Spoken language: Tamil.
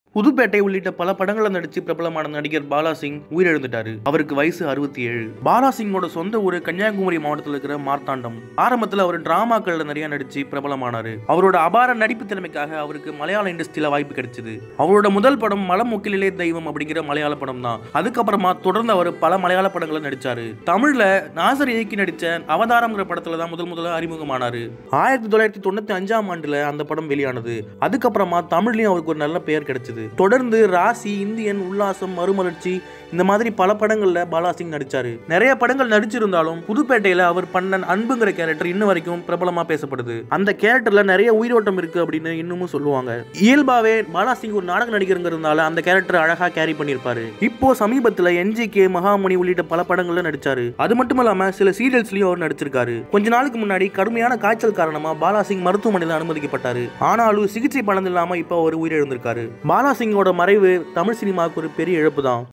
புதுப்பேட்டை உள்ளிட்ட பல படங்களில் நடிச்சு பிரபலமான நடிகர் பாலா சிங் உயிரிழந்துட்டாரு அவருக்கு வயசு அறுபத்தி ஏழு பாலா சிங்கோட சொந்த ஊரு கன்னியாகுமரி மாவட்டத்தில் இருக்கிற மார்த்தாண்டம் ஆரம்பத்தில் அவர் டிராமாக்கள்ல நிறைய நடிச்சு பிரபலமானாரு அவரோட அபார நடிப்பு திறமைக்காக அவருக்கு மலையாள இண்டஸ்ட்ரியில வாய்ப்பு கிடைச்சது அவரோட முதல் படம் மலமுக்கிலே தெய்வம் அப்படிங்கிற மலையாள படம் தான் அதுக்கப்புறமா தொடர்ந்து அவர் பல மலையாள படங்களை நடிச்சாரு தமிழ்ல நாசர் இயக்கி நடிச்ச அவதாரம்ங்கிற படத்துல தான் முதல் முதல்ல அறிமுகமானாரு ஆயிரத்தி தொள்ளாயிரத்தி தொண்ணூத்தி அஞ்சாம் ஆண்டுல அந்த படம் வெளியானது அதுக்கப்புறமா தமிழ்லயும் அவருக்கு ஒரு நல்ல பெயர் கிடைச்சது தொடர்ந்து ராசி இந்தியன் உல்லாசம் மறுமலர்ச்சி இந்த மாதிரி பல படங்கள்ல பாலா சிங் நடிச்சாரு நிறைய படங்கள் நடிச்சிருந்தாலும் புதுப்பேட்டையில அவர் பண்ண அன்புங்கிற கேரக்டர் இன்ன வரைக்கும் பிரபலமா பேசப்படுது அந்த கேரக்டர்ல நிறைய உயிரோட்டம் இருக்கு அப்படின்னு இன்னமும் சொல்லுவாங்க இயல்பாவே பாலா சிங் ஒரு நாடக நடிகருங்கிறதுனால அந்த கேரக்டர் அழகா கேரி பண்ணியிருப்பாரு இப்போ சமீபத்துல என்ஜிகே மகாமணி உள்ளிட்ட பல படங்கள்ல நடிச்சாரு அது மட்டும் இல்லாம சில சீரியல்ஸ்லயும் அவர் நடிச்சிருக்காரு கொஞ்ச நாளுக்கு முன்னாடி கடுமையான காய்ச்சல் காரணமா பாலா சிங் மருத்துவமனையில் அனுமதிக்கப்பட்டாரு ஆனாலும் சிகிச்சை பலன் இல்லாம இப்போ அவர் உயிரிழந்திருக்காரு பாலா சிங்கோட மறைவு தமிழ் சினிமாவுக்கு ஒரு பெரிய இழப்பு தான்